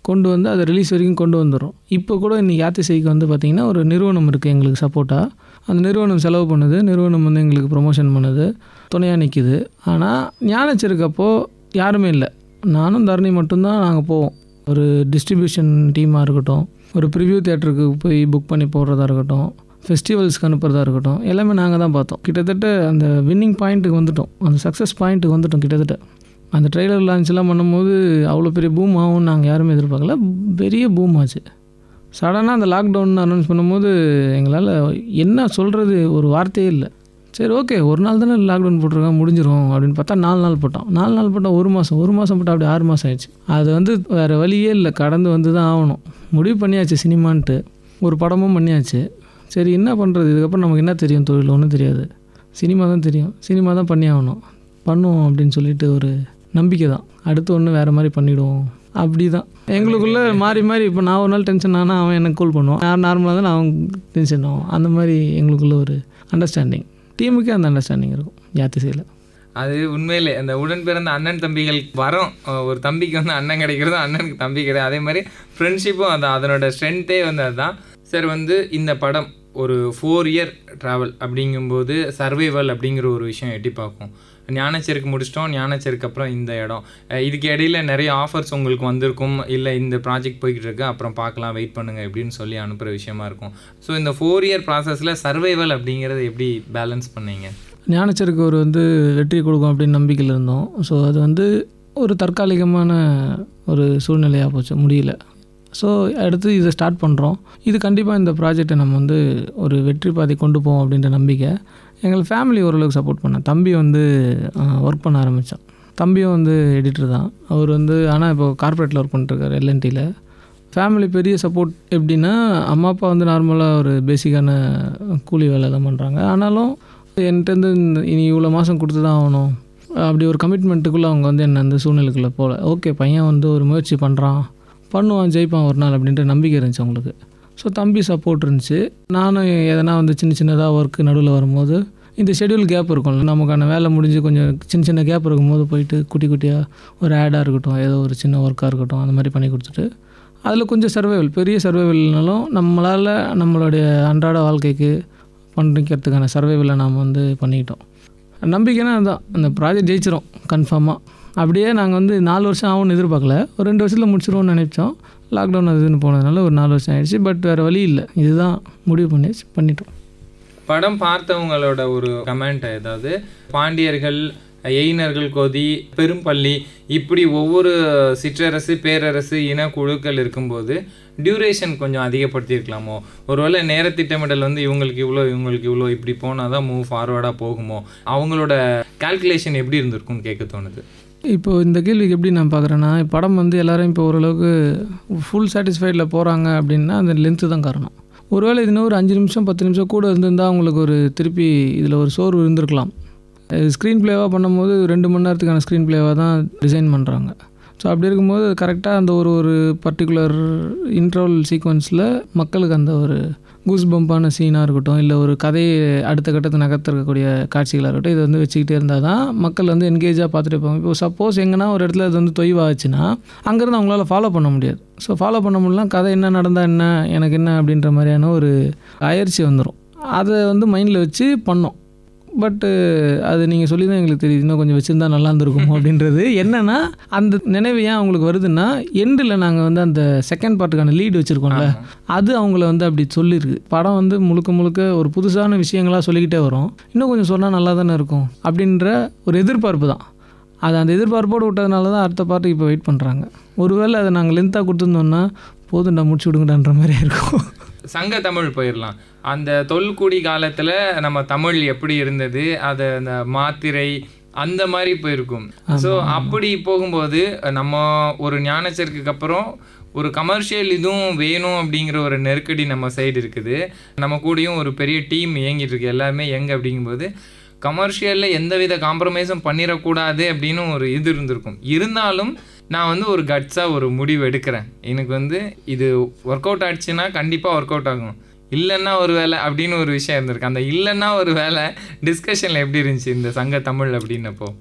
Speaker 2: கொண்டு வந்து அதை ரிலீஸ் வரைக்கும் கொண்டு வந்துடும் இப்போ கூட இன்றைக்கி யாத்திசைக்கு வந்து பார்த்திங்கன்னா ஒரு நிறுவனம் இருக்குது எங்களுக்கு சப்போர்ட்டாக அந்த நிறுவனம் செலவு பண்ணுது நிறுவனம் வந்து எங்களுக்கு ப்ரொமோஷன் பண்ணுது துணையாக நிற்கிது ஆனால் ஞானச்சிருக்கப்போ யாருமே இல்லை நானும் தரணி மட்டும்தான் நாங்கள் போவோம் ஒரு டிஸ்ட்ரிபியூஷன் டீமாக இருக்கட்டும் ஒரு ப்ரிவ்யூ தேட்டருக்கு போய் புக் பண்ணி போடுறதா இருக்கட்டும் ஃபெஸ்டிவல்ஸ்க்கு அனுப்புறதா இருக்கட்டும் எல்லாமே நாங்கள் தான் பார்த்தோம் கிட்டத்தட்ட அந்த வின்னிங் பாயிண்ட்டுக்கு வந்துட்டோம் அந்த சக்ஸஸ் பாயிண்ட்டுக்கு வந்துட்டோம் கிட்டத்தட்ட அந்த ட்ரெய்லர் லான்ச்லாம் பண்ணும்போது அவ்வளோ பெரிய பூம் ஆகும்னு நாங்கள் யாருமே எதிர்பார்க்கல பெரிய பூம் ஆச்சு சடனாக அந்த லாக்டவுன் அனௌன்ஸ் பண்ணும்போது எங்களால் என்ன சொல்கிறது ஒரு வார்த்தையே இல்லை சரி ஓகே ஒரு நாள் தானே லாக்டவுன் போட்டிருக்கோம் முடிஞ்சிரும் அப்படின்னு பார்த்தா நாலு நாள் போட்டோம் நாலு நாள் போட்டால் ஒரு மாதம் ஒரு மாதம் போட்டால் அப்படி ஆறு மாதம் ஆயிடுச்சு அது வந்து வேறு வழியே இல்லை கடந்து வந்து தான் ஆகணும் முடிவு பண்ணியாச்சு சினிமான்ட்டு ஒரு படமும் பண்ணியாச்சு சரி என்ன பண்ணுறது இதுக்கப்புறம் நமக்கு என்ன தெரியும் தொழில் ஒன்றும் தெரியாது சினிமா தான் தெரியும் சினிமா தான் பண்ணி ஆகணும் பண்ணுவோம் அப்படின்னு சொல்லிட்டு ஒரு நம்பிக்கை தான் அடுத்து ஒன்று வேறு மாதிரி பண்ணிவிடுவோம் அப்படி தான் எங்களுக்குள்ளே மாறி மாறி இப்போ நான் ஒரு நாள் டென்ஷன் ஆனால் அவன் எனக்கு கூல் பண்ணுவான் நான் நார்மலாக தான் அவன் டென்ஷன் ஆகும் அந்த மாதிரி எங்களுக்குள்ள ஒரு அண்டர்ஸ்டாண்டிங் டீமுக்கே அந்த அண்டர்ஸ்டாண்டிங் இருக்கும் யாத்திசையில்
Speaker 1: அது உண்மையிலே அந்த உடன் பிறந்த அண்ணன் தம்பிகள் வரோம் ஒரு தம்பிக்கு வந்து அண்ணன் கிடைக்கிறதும் அண்ணனுக்கு தம்பி கிடையாது அதே மாதிரி ஃப்ரெண்ட்ஷிப்பும் அதான் அதனோட ஸ்ட்ரென்த்தே வந்து அதுதான் சார் வந்து இந்த படம் ஒரு ஃபோர் இயர் ட்ராவல் அப்படிங்கும்போது சர்வைவல் அப்படிங்கிற ஒரு விஷயம் எட்டி பார்க்கும் ஞானச்சேருக்கு முடிச்சிட்டோம் ஞானச்சேருக்கு அப்புறம் இந்த இடம் அஹ் இதுக்கு இடையில நிறைய ஆஃபர்ஸ் உங்களுக்கு வந்திருக்கும் இல்லை இந்த ப்ராஜெக்ட் போய்கிட்டு இருக்கு அப்புறம் பார்க்கலாம் வெயிட் பண்ணுங்க இப்படின்னு சொல்லி அனுப்புகிற விஷயமா இருக்கும் ஸோ இந்த ஃபோர் இயர் ப்ராசஸில் சர்வைவல் அப்படிங்கிறத எப்படி பேலன்ஸ் பண்ணீங்க
Speaker 2: ஞானச்சருக்கு ஒரு வந்து வெற்றி கொடுக்கும் அப்படின்னு நம்பிக்கையில் இருந்தோம் ஸோ அது வந்து ஒரு தற்காலிகமான ஒரு சூழ்நிலையாக போச்சு முடியல ஸோ அடுத்து இதை ஸ்டார்ட் பண்ணுறோம் இது கண்டிப்பாக இந்த ப்ராஜெக்டை நம்ம வந்து ஒரு வெற்றி பாதை கொண்டு போவோம் அப்படின்ற நம்பிக்கை எங்கள் ஃபேமிலி ஓரளவுக்கு சப்போர்ட் பண்ணேன் தம்பி வந்து ஒர்க் பண்ண ஆரம்பித்தான் தம்பியும் வந்து எடிட்டர் தான் அவர் வந்து ஆனால் இப்போ கார்ப்பரேட்டில் ஒர்க் பண்ணிட்டுருக்காரு எல்என்டியில் ஃபேமிலி பெரிய சப்போர்ட் எப்படின்னா அம்மா அப்பா வந்து நார்மலாக ஒரு பேசிக்கான கூலி வேலை தான் பண்ணுறாங்க ஆனாலும் என்கிட்டருந்து இந்த இனி இவ்வளோ மாதம் கொடுத்து தான் ஆகணும் அப்படி ஒரு கமிட்மெண்ட்டுக்குள்ளே அவங்க வந்து என்ன அந்த சூழ்நிலைக்குள்ளே போகல ஓகே பையன் வந்து ஒரு முயற்சி பண்ணுறான் பண்ணுவான் ஜெயிப்பான் ஒரு நாள் அப்படின்ற நம்பிக்கை இருந்துச்சு அவங்களுக்கு ஸோ தம்பி சப்போர்ட் இருந்துச்சு நானும் எதனா வந்து சின்ன சின்னதாக ஒர்க்கு நடுவில் வரும்போது இந்த ஷெட்யூல் கேப் இருக்கும்ல நமக்கான வேலை முடிஞ்சு கொஞ்சம் சின்ன சின்ன கேப் இருக்கும்போது போயிட்டு குட்டி குட்டியாக ஒரு ஆடாக இருக்கட்டும் ஏதோ ஒரு சின்ன ஒர்க்காக இருக்கட்டும் அந்த மாதிரி பண்ணி கொடுத்துட்டு அதில் கொஞ்சம் சர்வைவல் பெரிய சர்வைவல்னாலும் நம்மளால் நம்மளுடைய அன்றாட வாழ்க்கைக்கு பண்ணிக்கிறதுக்கான சர்வைவலை நாம் வந்து பண்ணிக்கிட்டோம் நம்பிக்கைனா அதுதான் அந்த ப்ராஜெக்ட் ஜெயிச்சிரும் கன்ஃபார்மாக அப்படியே நாங்கள் வந்து நாலு வருஷம் ஆகும்னு எதிர்பார்க்கல ஒரு ரெண்டு வருஷத்தில் முடிச்சிருவோம்னு நினைச்சோம் லாக்டவுன் அதுன்னு போனதுனால ஒரு நாலு வருஷம் ஆயிடுச்சு பட் வேறு வழி இல்லை இதுதான் முடிவு பண்ணி பண்ணிட்டோம்
Speaker 1: படம் பார்த்தவங்களோட ஒரு கமெண்ட் ஏதாவது பாண்டியர்கள் எயினர்கள் கொதி பெரும்பள்ளி இப்படி ஒவ்வொரு சிற்றரசு பேரரசு இன குழுக்கள் இருக்கும்போது டியூரேஷன் கொஞ்சம் அதிகப்படுத்தியிருக்கலாமோ ஒருவேளை நேர திட்டமிடல் வந்து இவங்களுக்கு இவ்வளோ இவங்களுக்கு இவ்வளோ இப்படி போனால் தான் மூவ் ஃபார்வர்டாக போகுமோ அவங்களோட கால்குலேஷன் எப்படி இருந்திருக்கும்னு கேட்க தோணுது
Speaker 2: இப்போது இந்த கேள்விக்கு எப்படி நான் பார்க்குறேன்னா படம் வந்து எல்லாரும் இப்போ ஓரளவுக்கு ஃபுல் சாட்டிஸ்ஃபைடில் போகிறாங்க அப்படின்னா அந்த லென்த்து தான் காரணம் ஒருவேளை இதுனா ஒரு அஞ்சு நிமிஷம் பத்து நிமிஷம் கூட இருந்திருந்தால் அவங்களுக்கு ஒரு திருப்பி இதில் ஒரு சோர்வு இருந்திருக்கலாம் ஸ்க்ரீன் ப்ளேவாக பண்ணும்போது ரெண்டு மணி நேரத்துக்கான ஸ்க்ரீன் ப்ளேவாக தான் டிசைன் பண்ணுறாங்க ஸோ அப்படி இருக்கும்போது கரெக்டாக அந்த ஒரு ஒரு பர்டிகுலர் இன்ட்ரவல் சீக்வன்ஸில் மக்களுக்கு அந்த ஒரு கூஸ் பம்பான சீனாக இருக்கட்டும் இல்லை ஒரு கதையை அடுத்த கட்டத்தை நகர்த்திருக்கக்கூடிய காட்சிகளாக இருக்கட்டும் இதை வந்து வச்சுக்கிட்டே இருந்தால் தான் மக்கள் வந்து என்கேஜாக பார்த்துட்டு இருப்பாங்க இப்போ சப்போஸ் எங்கன்னா ஒரு இடத்துல அது வந்து தொய்வாச்சுன்னா அங்கேருந்து அவங்களால ஃபாலோ பண்ண முடியாது ஸோ ஃபாலோ பண்ண முடியலாம் கதை என்ன நடந்தால் என்ன எனக்கு என்ன அப்படின்ற மாதிரியான ஒரு அயற்சி வந்துடும் அதை வந்து மைண்டில் வச்சு பண்ணோம் பட்டு அது நீங்கள் சொல்லி தான் எங்களுக்கு தெரியுது இன்னும் கொஞ்சம் வச்சுருந்தா நல்லா இருந்திருக்கும் அப்படின்றது என்னென்னா அந்த நினைவு ஏன் அவங்களுக்கு வருதுன்னா எண்டில் நாங்கள் வந்து அந்த செகண்ட் பார்ட்டுக்கான லீடு வச்சுருக்கோம்ல அது அவங்கள வந்து அப்படி சொல்லியிருக்கு படம் வந்து முழுக்க முழுக்க ஒரு புதுசான விஷயங்களாக சொல்லிக்கிட்டே வரும் இன்னும் கொஞ்சம் சொன்னால் நல்லா தானே இருக்கும் அப்படின்ற ஒரு எதிர்பார்ப்பு தான் அது அந்த எதிர்பார்ப்போடு விட்டதுனால தான் அடுத்த பார்ட்டுக்கு இப்போ வெயிட் பண்ணுறாங்க ஒருவேளை அதை நாங்கள் லென்த்தாக கொடுத்துருந்தோம்னா போதும்டா முடிச்சு விடுங்கடான்ற மாதிரியே இருக்கும்
Speaker 1: சங்க தமிழ் போயிடலாம் அந்த தொல்குடி காலத்தில் நம்ம தமிழ் எப்படி இருந்தது அதை அந்த மாத்திரை அந்த மாதிரி போயிருக்கும் ஸோ அப்படி போகும்போது நம்ம ஒரு ஞானச்சருக்கு அப்புறம் ஒரு கமர்ஷியல் இதுவும் வேணும் அப்படிங்கிற ஒரு நெருக்கடி நம்ம சைடு இருக்குது நம்ம கூடயும் ஒரு பெரிய டீம் இயங்கிட்டு இருக்கு எல்லாருமே எங்க அப்படிங்கும்போது கமர்ஷியலில் எந்தவித காம்ப்ரமைஸும் பண்ணிடக்கூடாது அப்படின்னு ஒரு இது இருந்திருக்கும் இருந்தாலும் நான் வந்து ஒரு கட்ஸாக ஒரு முடிவு எடுக்கிறேன் எனக்கு வந்து இது ஒர்க் அவுட் ஆயிடுச்சுன்னா கண்டிப்பாக ஒர்க் அவுட் ஆகும் இல்லைன்னா ஒரு வேலை அப்படின்னு ஒரு விஷயம் இருந்திருக்கு அந்த இல்லைன்னா ஒரு வேலை டிஸ்கஷனில் எப்படி இருந்துச்சு இந்த சங்க தமிழ் அப்படின்னப்போ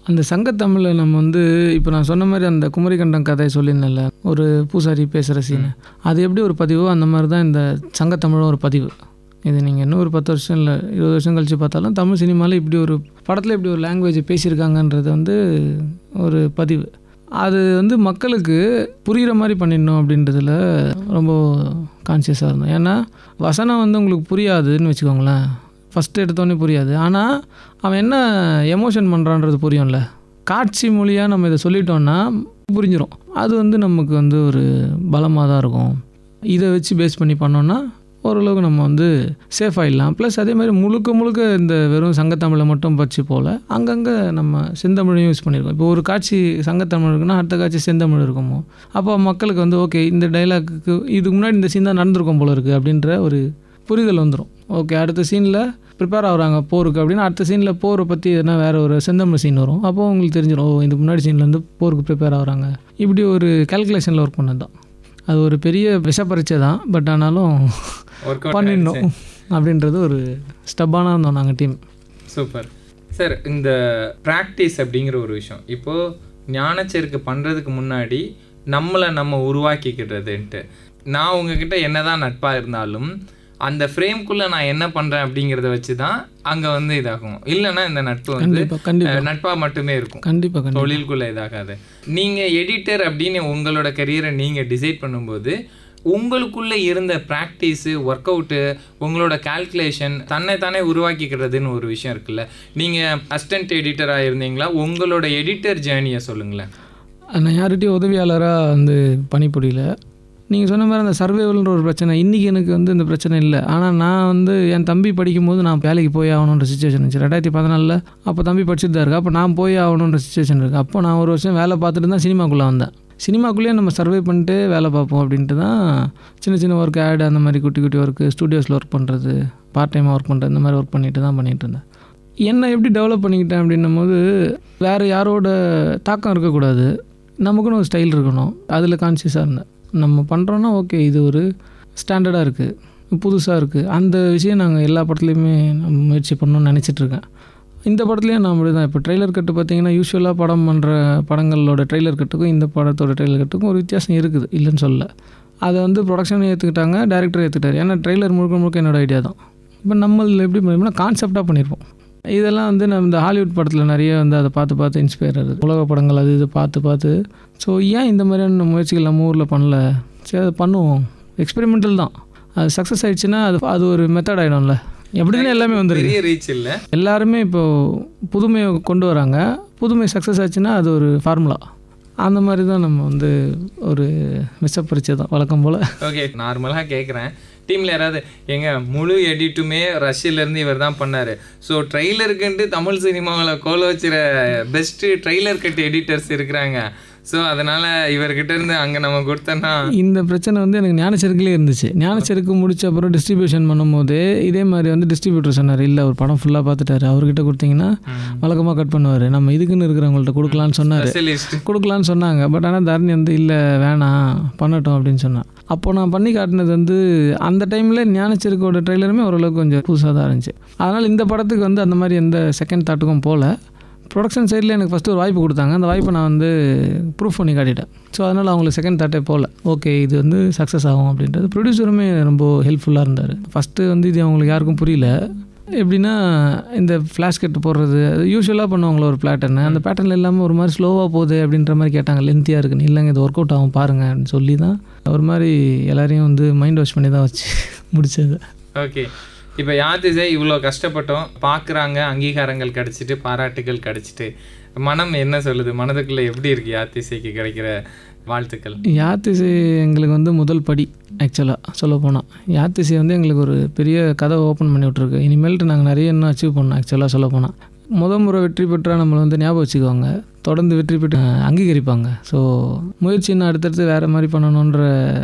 Speaker 2: அந்த சங்கத்தமிழில் நம்ம வந்து இப்போ நான் சொன்ன மாதிரி அந்த குமரிக்கண்டம் கதை சொல்லியிருந்தேன்ல ஒரு பூசாரி பேசுகிற சீனு அது எப்படி ஒரு பதிவோ அந்த மாதிரி தான் இந்த சங்கத்தமிழும் ஒரு பதிவு இது நீங்கள் இன்னும் ஒரு பத்து வருஷம் இல்லை இருபது வருஷம் கழித்து பார்த்தாலும் தமிழ் சினிமாவில் இப்படி ஒரு படத்தில் இப்படி ஒரு லாங்குவேஜ் பேசியிருக்காங்கன்றது வந்து ஒரு பதிவு அது வந்து மக்களுக்கு புரிகிற மாதிரி பண்ணிடணும் அப்படின்றதுல ரொம்ப கான்சியஸாக இருந்தோம் ஏன்னா வசனம் வந்து உங்களுக்கு புரியாதுன்னு வச்சுக்கோங்களேன் ஃபஸ்ட்டு எடுத்தோடனே புரியாது ஆனால் அவன் என்ன எமோஷன் பண்ணுறான்றது புரியும்ல காட்சி மொழியாக நம்ம இதை சொல்லிட்டோன்னா புரிஞ்சிடும் அது வந்து நமக்கு வந்து ஒரு பலமாக தான் இருக்கும் இதை வச்சு பேஸ் பண்ணி பண்ணோன்னா ஓரளவுக்கு நம்ம வந்து சேஃப் ஆகிடலாம் ப்ளஸ் அதே மாதிரி முழுக்க முழுக்க இந்த வெறும் சங்கத்தமிழை மட்டும் பச்சு போல் அங்கங்கே நம்ம செந்தமிழையும் யூஸ் பண்ணியிருக்கோம் இப்போ ஒரு காட்சி சங்கத்தமிழ் இருக்குன்னா அடுத்த காட்சி செந்தமிழ் இருக்குமோ அப்போ மக்களுக்கு வந்து ஓகே இந்த டைலாக்கு இதுக்கு முன்னாடி இந்த சீன் தான் நடந்திருக்கும் போல இருக்குது அப்படின்ற ஒரு புரிதல் வந்துடும் ஓகே அடுத்த சீனில் ப்ரிப்பேர் ஆகுறாங்க போருக்கு அப்படின்னா அடுத்த சீனில் போரை பற்றி எதனா வேறு ஒரு செந்தமிழ் சீன் வரும் அப்போ உங்களுக்கு தெரிஞ்சிடும் ஓ இந்த முன்னாடி சீன்லேருந்து போருக்கு ப்ரிப்பேர் ஆகுறாங்க இப்படி ஒரு கால்குலேஷனில் ஒர்க் பண்ணது தான் அது ஒரு பெரிய விஷ பரீட்சை தான் பட் ஆனாலும்
Speaker 1: ஒர்க் அவுட்
Speaker 2: பண்ணிடணும் அப்படின்றது ஒரு ஸ்டப்பான இருந்தோம் நாங்கள் டீம்
Speaker 1: சூப்பர் சார் இந்த ப்ராக்டிஸ் அப்படிங்கிற ஒரு விஷயம் இப்போது ஞானச்சேருக்கு பண்ணுறதுக்கு முன்னாடி நம்மளை நம்ம உருவாக்கிக்கிறதுன்ட்டு நான் உங்ககிட்ட என்னதான் நட்பாக இருந்தாலும் அந்த ஃப்ரேம்குள்ளே நான் என்ன பண்ணுறேன் அப்படிங்கிறத வச்சு தான் அங்கே வந்து இதாகும் இல்லைன்னா இந்த நட்பு வந்து
Speaker 2: கண்டிப்பாக கண்டிப்பாக
Speaker 1: நட்பாக மட்டுமே இருக்கும்
Speaker 2: கண்டிப்பாக கண்டிப்பாக
Speaker 1: தொழிலுக்குள்ள இதாகாது நீங்கள் எடிட்டர் அப்படின்னு உங்களோட கரியரை நீங்கள் டிசைட் பண்ணும்போது உங்களுக்குள்ளே இருந்த ப்ராக்டிஸு ஒர்க் அவுட்டு உங்களோட கால்குலேஷன் தன்னை தானே உருவாக்கிக்கிறதுன்னு ஒரு விஷயம் இருக்குல்ல நீங்கள் அசிஸ்டன்ட் எடிட்டராக இருந்தீங்களா உங்களோட எடிட்டர் ஜேர்னியை சொல்லுங்களேன்
Speaker 2: நான் யார்கிட்டயும் உதவியாளராக வந்து பணிபுரியல நீங்கள் சொன்ன மாதிரி அந்த சர்வேவல்ன்ற ஒரு பிரச்சனை இன்றைக்கி எனக்கு வந்து இந்த பிரச்சனை இல்லை ஆனால் நான் வந்து என் தம்பி படிக்கும்போது நான் வேலைக்கு போய் ஆகணுன்ற சுச்சுவேஷன் இருந்துச்சு ரெண்டாயிரத்தி பதினாலில் அப்போ தம்பி படிச்சுட்டு தான் இருக்கு அப்போ நான் போய் ஆகணுன்ற சுச்சுவேஷன் இருக்குது அப்போ நான் ஒரு வருஷம் வேலை பார்த்துட்டு தான் சினிமாக்குள்ளே வந்தேன் சினிமாக்குள்ளேயே நம்ம சர்வே பண்ணிட்டு வேலை பார்ப்போம் அப்படின்ட்டு தான் சின்ன சின்ன ஒர்க் ஆட் அந்த மாதிரி குட்டி குட்டி ஒர்க்கு ஸ்டூடியோஸில் ஒர்க் பண்ணுறது பார்ட் டைமாக ஒர்க் பண்ணுறது இந்த மாதிரி ஒர்க் பண்ணிட்டு தான் பண்ணிகிட்டு இருந்தேன் என்னை எப்படி டெவலப் பண்ணிக்கிட்டேன் அப்படின்னும் போது வேறு யாரோட தாக்கம் இருக்கக்கூடாது நமக்குன்னு ஒரு ஸ்டைல் இருக்கணும் அதில் கான்சியஸாக இருந்தேன் நம்ம பண்ணுறோன்னா ஓகே இது ஒரு ஸ்டாண்டர்டாக இருக்குது புதுசாக இருக்குது அந்த விஷயம் நாங்கள் எல்லா படத்துலையுமே நம்ம முயற்சி பண்ணணும்னு நினச்சிட்ருக்கேன் இந்த படத்துலையும் நான் அப்படி தான் இப்போ ட்ரெய்லர் கட்டு பார்த்தீங்கன்னா யூஸ்வலாக படம் பண்ணுற படங்களோட ட்ரெய்லர் கட்டுக்கும் இந்த படத்தோட ட்ரெய்லர் கட்டுக்கும் ஒரு வித்தியாசம் இருக்குது இல்லைன்னு சொல்லல அதை வந்து ப்ரொடக்ஷனும் ஏற்றுக்கிட்டாங்க டேரக்டர் ஏற்றுக்கிட்டாரு ஏன்னா ட்ரெய்லர் முழுக்க முழுக்க என்னோட ஐடியா தான் இப்போ நம்மள எப்படி பண்ணிருப்போம்னா கான்செப்டாக பண்ணியிருப்போம் இதெல்லாம் வந்து நம்ம இந்த ஹாலிவுட் படத்தில் நிறைய வந்து அதை பார்த்து பார்த்து இன்ஸ்பயர் ஆகுது உலக படங்கள் அது இது பார்த்து பார்த்து ஸோ ஏன் இந்த மாதிரியான முயற்சிகள் நம்ம ஊரில் பண்ணல சரி அதை பண்ணுவோம் எக்ஸ்பெரிமெண்டல் தான் அது சக்ஸஸ் ஆயிடுச்சுன்னா அது அது ஒரு மெத்தட் ஆகிடும்ல எப்படின்னு எல்லாமே வந்துருக்கு
Speaker 1: பெரிய ரீச் இல்லை
Speaker 2: எல்லாருமே இப்போது புதுமையை கொண்டு வராங்க புதுமை சக்ஸஸ் ஆச்சுன்னா அது ஒரு ஃபார்முலா அந்த மாதிரி தான் நம்ம வந்து ஒரு விஷப்பரிச்சை தான் வழக்கம் போல்
Speaker 1: ஓகே நார்மலாக கேட்குறேன் டீமில் யாராவது எங்க முழு எடிட்டுமே ரஷ்யிலேருந்து இவர் தான் பண்ணார் ஸோ ட்ரெய்லருக்குன்ட்டு தமிழ் சினிமாவில் கோல வச்சுற பெஸ்ட்டு ட்ரெய்லர் கட் எடிட்டர்ஸ் இருக்கிறாங்க ஸோ அதனால் இவர்கிட்ட இருந்து அங்கே நம்ம கொடுத்தோன்னா
Speaker 2: இந்த பிரச்சனை வந்து எனக்கு ஞானச்செருக்குலேயே இருந்துச்சு ஞானச்செருக்கு முடிச்ச அப்புறம் டிஸ்ட்ரிபியூஷன் பண்ணும்போது இதே மாதிரி வந்து டிஸ்ட்ரிபியூட்டர் சொன்னார் இல்லை ஒரு படம் ஃபுல்லாக பார்த்துட்டாரு அவர்கிட்ட கொடுத்தீங்கன்னா வழக்கமாக கட் பண்ணுவார் நம்ம இதுக்குன்னு இருக்கிறவங்கள்ட்ட கொடுக்கலான்னு சொன்னார்
Speaker 1: ஸ்பெஷலிஸ்ட்
Speaker 2: கொடுக்கலான்னு சொன்னாங்க பட் ஆனால் தரணி வந்து இல்லை வேணாம் பண்ணட்டும் அப்படின்னு சொன்னான் அப்போ நான் பண்ணி காட்டினது வந்து அந்த டைமில் ஞானச்செருக்கோட ட்ரெய்லருமே ஓரளவுக்கு கொஞ்சம் புதுசாக தான் இருந்துச்சு அதனால் இந்த படத்துக்கு வந்து அந்த மாதிரி எந்த செகண்ட் தாட்டுக்கும் போகல ப்ரொடக்ஷன் சைடில் எனக்கு ஃபஸ்ட்டு ஒரு வாய்ப்பு கொடுத்தாங்க அந்த வாய்ப்பை நான் வந்து ப்ரூஃப் பண்ணி காட்டிட்டேன் ஸோ அதனால் அவங்களுக்கு செகண்ட் தாட்டே போகல ஓகே இது வந்து சக்ஸஸ் ஆகும் அப்படின்றது ப்ரொடியூசருமே ரொம்ப ஹெல்ப்ஃபுல்லாக இருந்தார் ஃபஸ்ட்டு வந்து இது அவங்களுக்கு யாருக்கும் புரியல எப்படின்னா இந்த ஃப்ளாஷ் கட்டு போடுறது அது யூஸ்வலாக பண்ணுவாங்களோ ஒரு பேட்டர்னு அந்த பேட்டர்னில் இல்லாமல் ஒரு மாதிரி ஸ்லோவாக போகுது அப்படின்ற மாதிரி கேட்டாங்க லென்த்தியாக இருக்குன்னு இல்லைங்க இது ஒர்க் அவுட் ஆகும் பாருங்க அப்படின்னு சொல்லி தான் ஒரு மாதிரி எல்லாரையும் வந்து மைண்ட் வாஷ் பண்ணி தான் வச்சு முடிச்சது
Speaker 1: ஓகே இப்போ யாத்திசை இவ்வளோ கஷ்டப்பட்டோம் பார்க்குறாங்க அங்கீகாரங்கள் கிடச்சிட்டு பாராட்டுகள் கிடச்சிட்டு மனம் என்ன சொல்லுது மனதுக்குள்ளே எப்படி இருக்கு யாத்திசைக்கு கிடைக்கிற வாழ்த்துக்கள்
Speaker 2: யாத்திசை எங்களுக்கு வந்து முதல் படி ஆக்சுவலாக சொல்ல போனால் யாத்திசை வந்து எங்களுக்கு ஒரு பெரிய கதை ஓப்பன் பண்ணி விட்ருக்கு இனிமேல்ட்டு நாங்கள் நிறைய இன்னும் அச்சீவ் பண்ணோம் ஆக்சுவலாக சொல்ல போனால் முத முறை வெற்றி பெற்றால் நம்மளை வந்து ஞாபகம் வச்சுக்குவாங்க தொடர்ந்து வெற்றி பெற்று அஹ், அங்கீகரிப்பாங்க ஸோ முயற்சி இன்னும் அடுத்தடுத்து வேறு மாதிரி பண்ணணுன்ற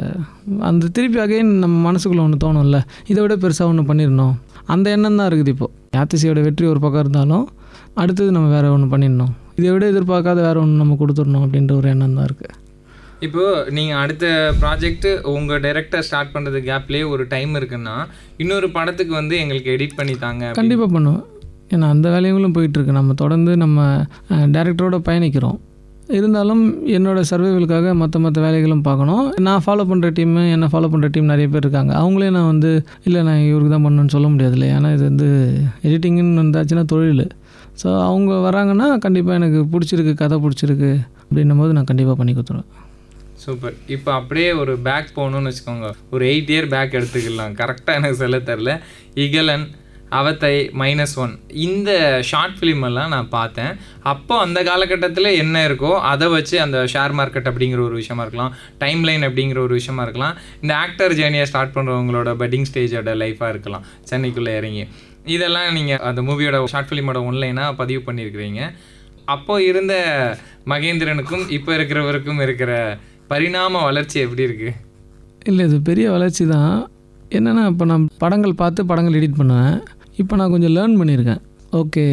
Speaker 2: அந்த திருப்பி அகைன் நம்ம மனசுக்குள்ளே ஒன்று தோணும்ல இதை விட பெருசாக ஒன்று பண்ணிடணும் அந்த எண்ணம் தான் இருக்குது இப்போது யாத்திசையோட வெற்றி ஒரு பக்கம் இருந்தாலும் அடுத்தது நம்ம வேறு ஒன்று பண்ணிடணும் இதை விட எதிர்பார்க்காத வேறு ஒன்று நம்ம கொடுத்துடணும் அப்படின்ற ஒரு எண்ணம் தான் இருக்குது
Speaker 1: இப்போ நீங்கள் அடுத்த ப்ராஜெக்ட் உங்கள் டைரக்டர் ஸ்டார்ட் பண்ணுறது கேப்லேயே ஒரு டைம் இருக்குன்னா இன்னொரு படத்துக்கு வந்து எங்களுக்கு எடிட் பண்ணி தாங்க அப்படி-
Speaker 2: கண்டிப்பாக பண்ணுவேன் ஏன்னா அந்த வேலைகளும் போயிட்டுருக்கு நம்ம தொடர்ந்து நம்ம டேரக்டரோட பயணிக்கிறோம் இருந்தாலும் என்னோடய சர்வைவலுக்காக மற்ற மற்ற வேலைகளும் பார்க்கணும் நான் ஃபாலோ பண்ணுற டீமு என்னை ஃபாலோ பண்ணுற டீம் நிறைய பேர் இருக்காங்க அவங்களே நான் வந்து இல்லை நான் இவருக்கு தான் பண்ணணும்னு சொல்ல முடியாது இல்லை ஏன்னா இது வந்து எடிட்டிங்குன்னு வந்தாச்சுன்னா தொழில் ஸோ அவங்க வராங்கன்னா கண்டிப்பாக எனக்கு பிடிச்சிருக்கு கதை பிடிச்சிருக்கு அப்படின்னும் போது நான் கண்டிப்பாக பண்ணி கொடுத்துருவேன்
Speaker 1: சூப்பர் இப்போ அப்படியே ஒரு பேக் போகணும்னு வச்சுக்கோங்க ஒரு எயிட் இயர் பேக் எடுத்துக்கலாம் கரெக்டாக எனக்கு சொல்ல தெரில இகலன் அவத்தை மைனஸ் ஒன் இந்த ஷார்ட் ஃபிலிம் எல்லாம் நான் பார்த்தேன் அப்போ அந்த காலகட்டத்தில் என்ன இருக்கோ அதை வச்சு அந்த ஷேர் மார்க்கெட் அப்படிங்கிற ஒரு விஷயமா இருக்கலாம் டைம் லைன் அப்படிங்கிற ஒரு விஷயமா இருக்கலாம் இந்த ஆக்டர் ஜேர்னியை ஸ்டார்ட் பண்ணுறவங்களோட பட்டிங் ஸ்டேஜோட லைஃபாக இருக்கலாம் சென்னைக்குள்ளே இறங்கி இதெல்லாம் நீங்கள் அந்த மூவியோட ஷார்ட் ஃபிலிமோட ஒன்லைனாக பதிவு பண்ணியிருக்கிறீங்க அப்போ இருந்த மகேந்திரனுக்கும் இப்போ இருக்கிறவருக்கும் இருக்கிற பரிணாம வளர்ச்சி எப்படி இருக்குது
Speaker 2: இல்லை இது பெரிய வளர்ச்சி தான் என்னென்னா இப்போ நான் படங்கள் பார்த்து படங்கள் எடிட் பண்ணுவேன் இப்போ நான் கொஞ்சம் லேர்ன் பண்ணியிருக்கேன் ஓகே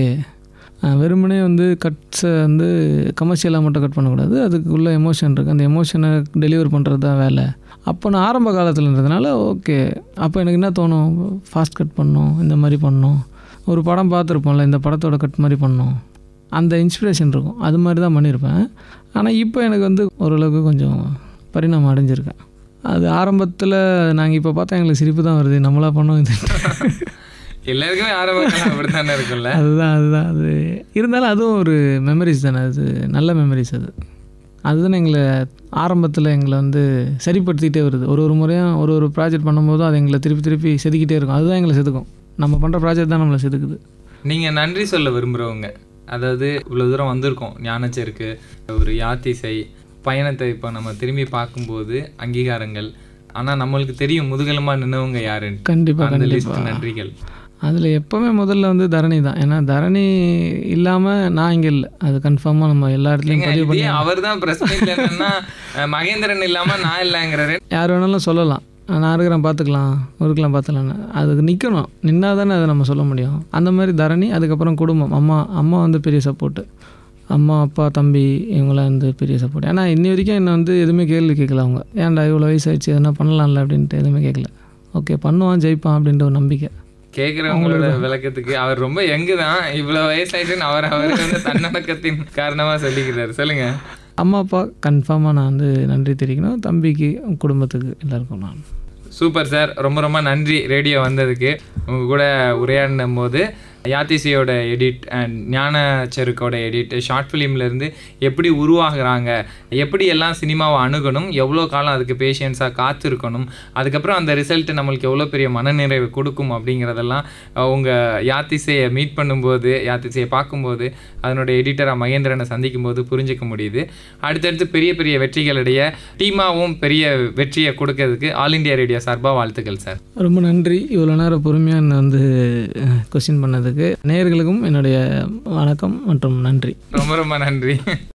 Speaker 2: வெறுமனே வந்து கட்ஸை வந்து கமர்ஷியலாக மட்டும் கட் பண்ணக்கூடாது அதுக்குள்ள எமோஷன் இருக்குது அந்த எமோஷனை டெலிவர் பண்ணுறது தான் வேலை அப்போ நான் ஆரம்ப காலத்துலன்றதுனால ஓகே அப்போ எனக்கு என்ன தோணும் ஃபாஸ்ட் கட் பண்ணணும் இந்த மாதிரி பண்ணணும் ஒரு படம் பார்த்துருப்போம்ல இந்த படத்தோட கட் மாதிரி பண்ணணும் அந்த இன்ஸ்பிரேஷன் இருக்கும் அது மாதிரி தான் பண்ணியிருப்பேன் ஆனால் இப்போ எனக்கு வந்து ஓரளவுக்கு கொஞ்சம் பரிணாமம் அடைஞ்சிருக்கேன் அது ஆரம்பத்தில் நாங்கள் இப்போ பார்த்தா எங்களுக்கு சிரிப்பு தான் வருது நம்மளா பண்ணோம் இது
Speaker 1: எல்லாருக்குமே ஆரம்பத்தில் அப்படி தானே இருக்கும்ல
Speaker 2: அதுதான் அதுதான் அது இருந்தாலும் அதுவும் ஒரு மெமரிஸ் தானே அது நல்ல மெமரிஸ் அது அதுதானே எங்களை ஆரம்பத்தில் எங்களை வந்து சரிப்படுத்திக்கிட்டே வருது ஒரு ஒரு முறையும் ஒரு ஒரு ப்ராஜெக்ட் பண்ணும்போதும் அது எங்களை திருப்பி திருப்பி செதுக்கிட்டே இருக்கும் அதுதான் எங்களை செதுக்கும் நம்ம பண்ணுற ப்ராஜெக்ட் தான் நம்மளை செதுக்குது
Speaker 1: நீங்கள் நன்றி சொல்ல விரும்புகிறவங்க அதாவது இவ்வளோ தூரம் வந்திருக்கோம் ஞானச்சருக்கு ஒரு யாத்திசை பயணத்தை இப்போ நம்ம திரும்பி பார்க்கும்போது அங்கீகாரங்கள் ஆனால் நம்மளுக்கு தெரியும் முதுகலமாக நின்னவங்க யாருன்னு
Speaker 2: கண்டிப்பாக
Speaker 1: அந்த லிஸ்ட் நன்றிகள்
Speaker 2: அதில் எப்போவுமே முதல்ல வந்து தரணி தான் ஏன்னா தரணி இல்லாமல் நான் இங்கே இல்லை அது கன்ஃபார்மாக நம்ம எல்லா இடத்துலையும் பதிவு பண்ணி
Speaker 1: அவர் தான் பிரஸ் மீட்ல என்னன்னா அஹ், மகேந்திரன் இல்லாமல் நான் இல்லைங்கிறாரு
Speaker 2: யார் வேணாலும் சொல்லலாம் நான் இருக்கிறேன் பார்த்துக்கலாம் இருக்கலாம் பார்த்துக்கலான்னு அதுக்கு நிற்கணும் நின்னா தானே அதை நம்ம சொல்ல முடியும் அந்த மாதிரி தரணி அதுக்கப்புறம் குடும்பம் அம்மா அம்மா வந்து பெரிய சப்போர்ட்டு அம்மா அப்பா தம்பி இவங்களாம் வந்து பெரிய சப்போர்ட் ஏன்னா இன்னி வரைக்கும் என்னை வந்து எதுவுமே கேள்வி கேட்கல அவங்க ஏன்டா இவ்வளோ வயசாகிடுச்சு எதனா பண்ணலாம்ல அப்படின்ட்டு எதுவுமே கேட்கல ஓகே பண்ணுவான் ஜெயிப்பான் அப்படின்ற ஒரு நம்பிக்கை
Speaker 1: கேட்குறவங்களோட விளக்கத்துக்கு அவர் ரொம்ப யங்கு தான் இவ்வளோ வயசாயிட்டுன்னு அவர் அவர் வந்து தன்னடக்கத்தின் காரணமாக சொல்லிக்கிறாரு சொல்லுங்க
Speaker 2: அம்மா அப்பா கன்ஃபார்மாக நான் வந்து நன்றி தெரிவிக்கணும் தம்பிக்கு குடும்பத்துக்கு எல்லாருக்கும் நான்
Speaker 1: சூப்பர் சார் ரொம்ப ரொம்ப நன்றி ரேடியோ வந்ததுக்கு உங்க கூட உரையாடின போது யாத்திசையோட எடிட் அண்ட் ஞானச்செருக்கோட எடிட் ஷார்ட் ஃபிலிம்லேருந்து எப்படி உருவாகுறாங்க எப்படி எல்லாம் சினிமாவை அணுகணும் எவ்வளோ காலம் அதுக்கு பேஷியன்ஸாக காத்திருக்கணும் அதுக்கப்புறம் அந்த ரிசல்ட் நம்மளுக்கு எவ்வளோ பெரிய மனநிறைவு கொடுக்கும் அப்படிங்கிறதெல்லாம் அஹ், உங்க யாத்திசையை மீட் பண்ணும்போது யாத்திசையை பார்க்கும்போது அதனுடைய எடிட்டராக மகேந்திரனை சந்திக்கும் போது புரிஞ்சுக்க முடியுது அடுத்தடுத்து பெரிய பெரிய வெற்றிகளுடைய டீமாவும் பெரிய வெற்றியை கொடுக்கறதுக்கு ஆல் இந்தியா ரேடியோ சார்பாக வாழ்த்துக்கள் சார்
Speaker 2: ரொம்ப நன்றி இவ்வளோ நேரம் பொறுமையாக என்னை வந்து கொஸ்டின் பண்ணதுக்கு நேயர்களுக்கும் என்னுடைய வணக்கம் மற்றும் நன்றி
Speaker 1: ரொம்ப ரொம்ப நன்றி